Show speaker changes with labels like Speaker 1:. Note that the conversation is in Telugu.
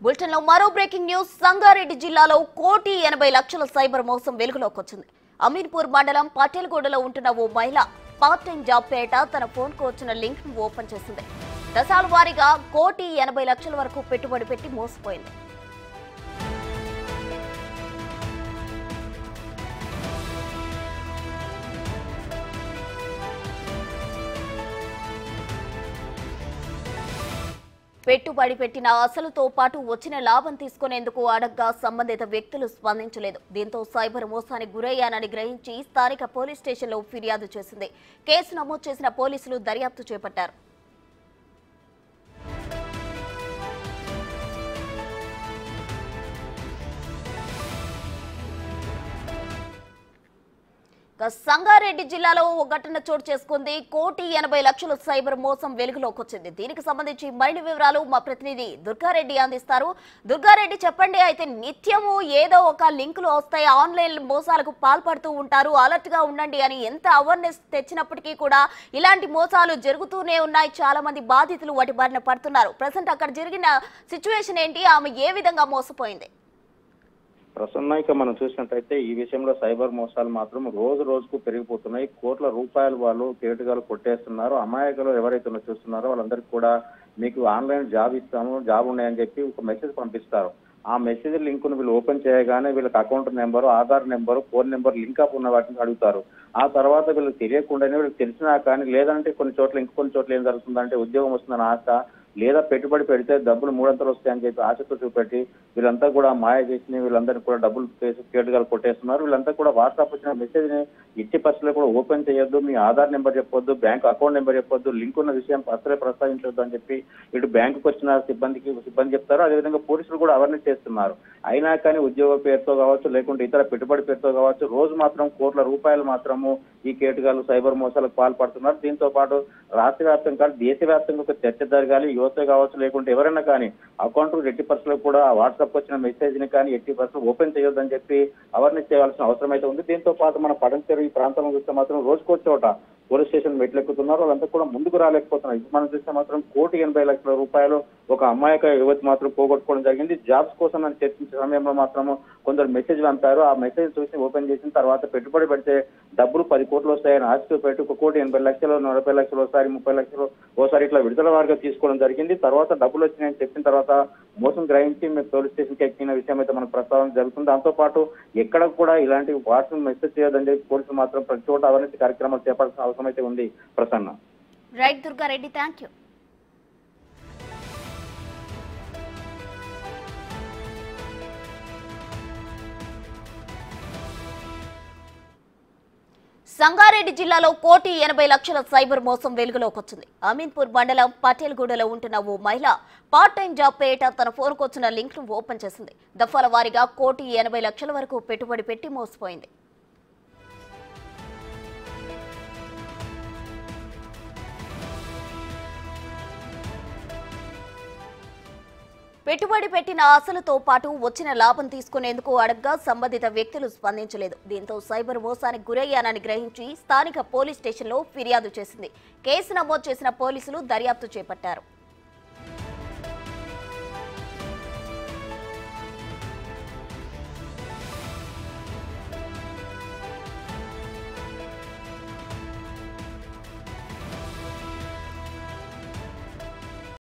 Speaker 1: బులెటిన్ లో మరో బ్రేకింగ్ న్యూస్ సంగారెడ్డి జిల్లాలో కోటి ఎనభై లక్షల సైబర్ మోసం వెలుగులోకి వచ్చింది అమీన్పూర్ మండలం పటేల్గూడలో ఉంటున్న ఓ మహిళ పార్ట్ టైం జాబ్ పేట తన ఫోన్ కు వచ్చిన లింక్ ను ఓపెన్ చేసింది దశాల వారీగా కోటి ఎనభై లక్షల వరకు పెట్టుబడి పెట్టి మోసపోయింది పెట్టుబడి పెట్టిన అసలుతో పాటు వచ్చిన లాభం తీసుకునేందుకు అడగ్గా సంబంధిత వ్యక్తులు స్పందించలేదు దీంతో సైబర్ మోసానికి గురయ్యానని గ్రహించి స్థానిక పోలీస్ స్టేషన్లో ఫిర్యాదు చేసింది కేసు నమోదు చేసిన పోలీసులు దర్యాప్తు చేపట్టారు ఇక సంగారెడ్డి జిల్లాలో ఓ ఘటన చోటు చేసుకుంది కోటి ఎనభై లక్షల సైబర్ మోసం వెలుగులోకి వచ్చింది దీనికి సంబంధించి మరిన్ని వివరాలు మా ప్రతినిధి దుర్గారెడ్డి అందిస్తారు దుర్గారెడ్డి చెప్పండి అయితే నిత్యము ఏదో ఒక లింకులు వస్తాయి ఆన్లైన్ మోసాలకు పాల్పడుతూ ఉంటారు అలర్ట్ గా ఉండండి అని ఎంత అవేర్నెస్ తెచ్చినప్పటికీ కూడా ఇలాంటి మోసాలు జరుగుతూనే ఉన్నాయి చాలా మంది బాధితులు వాటి బారిన పడుతున్నారు ప్రజెంట్ అక్కడ జరిగిన సిచ్యువేషన్ ఏంటి ఆమె ఏ విధంగా మోసపోయింది
Speaker 2: ప్రసన్న ఇక మనం చూసినట్టయితే ఈ విషయంలో సైబర్ మోసాలు మాత్రం రోజు రోజుకు పెరిగిపోతున్నాయి కోట్ల రూపాయలు వాళ్ళు కేటుగాలు కొట్టేస్తున్నారు అమాయకులు ఎవరైతే ఉన్నారో చూస్తున్నారో వాళ్ళందరికీ కూడా మీకు ఆన్లైన్ జాబ్ ఇస్తాము జాబ్ ఉన్నాయని చెప్పి ఒక మెసేజ్ పంపిస్తారు ఆ మెసేజ్ లింక్ ను వీళ్ళు ఓపెన్ చేయగానే వీళ్ళకి account number Aadhaar number phone number link up ఉన్న వాటిని అడుగుతారు ఆ తర్వాత వీళ్ళకి తెలియకుండానే వీళ్ళకి తెలిసినా కానీ లేదంటే కొన్ని చోట్ల ఇంకొన్ని చోట్ల ఏం జరుగుతుందంటే ఉద్యోగం వస్తుందని ఆశ లేదా పెట్టుబడి పెడితే డబ్బులు మూడంతలు వస్తాయని చెప్పి ఆశతో చూపెట్టి వీళ్ళంతా కూడా మాయ చేసి వీళ్ళందరినీ కూడా డబ్బులు కేటుగా కొట్టేస్తున్నారు వీళ్ళంతా కూడా వాట్సాప్ వచ్చిన మెసేజ్ ని ఇచ్చి పరిస్థితుల్లో కూడా ఓపెన్ చేయొద్దు మీ ఆధార్ నెంబర్ చెప్పొద్దు బ్యాంక్ అకౌంట్ నెంబర్ చెప్పొద్దు లింక్ ఉన్న విషయం అసలే ప్రస్తావించొద్దు అని చెప్పి ఇటు బ్యాంకుకి వచ్చిన సిబ్బందికి సిబ్బంది చెప్తారు అదేవిధంగా పోలీసులు కూడా అవేర్నెస్ చేస్తున్నారు అయినా కానీ ఉద్యోగ పేరుతో కావచ్చు లేకుంటే ఇతర పెట్టుబడి పేరుతో కావచ్చు రోజు మాత్రం కోట్ల రూపాయలు మాత్రము ఈ కేటుగాలు సైబర్ మోసాలకు పాల్పడుతున్నారు దీంతో పాటు రాష్ట్ర వ్యాప్తంగా కాదు దేశవ్యాప్తంగా ఒక చర్చ జరగాలి యువత కావచ్చు లేకుంటే ఎవరైనా కానీ అకౌంట్ ఎట్టి పరిస్థితుల్లో కూడా వాట్సాప్ వచ్చిన మెసేజ్ ని కానీ ఎట్టి పరిస్థితులు ఓపెన్ చేయొద్దని చెప్పి అవేర్నెస్ చేయాల్సిన అవసరం అయితే ఉంది దీంతో పాటు మన పడంచెరు ఈ ప్రాంతంలో చూస్తే మాత్రం రోజుకో చోట పోలీస్ స్టేషన్ మెట్లెక్కుతున్నారు వాళ్ళంతా కూడా ముందుకు రాలేకపోతున్నారు ఇప్పుడు మనం చూస్తే మాత్రం కోటి ఎనభై లక్షల రూపాయలు ఒక అమ్మాయిక యువతి మాత్రం పోగొట్టుకోవడం జరిగింది జాబ్స్ కోసం అని చర్చించే సమయంలో మాత్రము కొందరు మెసేజ్ పంపారు ఆ మెసేజ్ చూసి ఓపెన్ చేసిన తర్వాత పెట్టుబడి పెడితే డబ్బులు పది కోట్లు వస్తాయని ఆశతో పెట్టి ఒక కోటి ఎనభై లక్షలు నలభై లక్షలు ఒకసారి ముప్పై లక్షలు ఓసారి ఇట్లా విడుదల వారిగా తీసుకోవడం జరిగింది తర్వాత డబ్బులు వచ్చినాయని చెప్పిన తర్వాత మోసం గ్రహించి మేము పోలీస్ స్టేషన్కి ఎక్కిన విషయం అయితే మనకు ప్రస్తావన జరుగుతుంది దాంతో పాటు ఎక్కడ కూడా ఇలాంటి వాట్సాప్ మెసేజ్ చేయొద్దని చెప్పి పోలీసులు మాత్రం ప్రతి చోట అవినీతి కార్యక్రమాలు చేపట్టాల్సిన అవసరం అయితే ఉంది Prasanna
Speaker 1: right Durgareddy thank you Sangareddy జిల్లాలో కోటి ఎనభై లక్షల సైబర్ మోసం వెలుగులోకి వచ్చింది అమీన్పూర్ మండలం పటేల్గూడలో ఉంటున్న ఓ మహిళ పార్ట్ టైం జాబ్ పేట తన ఫోన్కు వచ్చిన లింక్ ను ఓపెన్ చేసింది దఫాల వారీగా కోటి ఎనభై లక్షల వరకు పెట్టుబడి పెట్టి మోసపోయింది పెట్టుబడి పెట్టిన అసలుతో పాటు వచ్చిన లాభం తీసుకునేందుకు అడగ్గా సంబంధిత వ్యక్తులు స్పందించలేదు దీంతో సైబర్ మోసానికి గురయ్యానని గ్రహించి స్థానిక పోలీస్ స్టేషన్లో ఫిర్యాదు చేసింది కేసు నమోదు చేసిన పోలీసులు దర్యాప్తు చేపట్టారు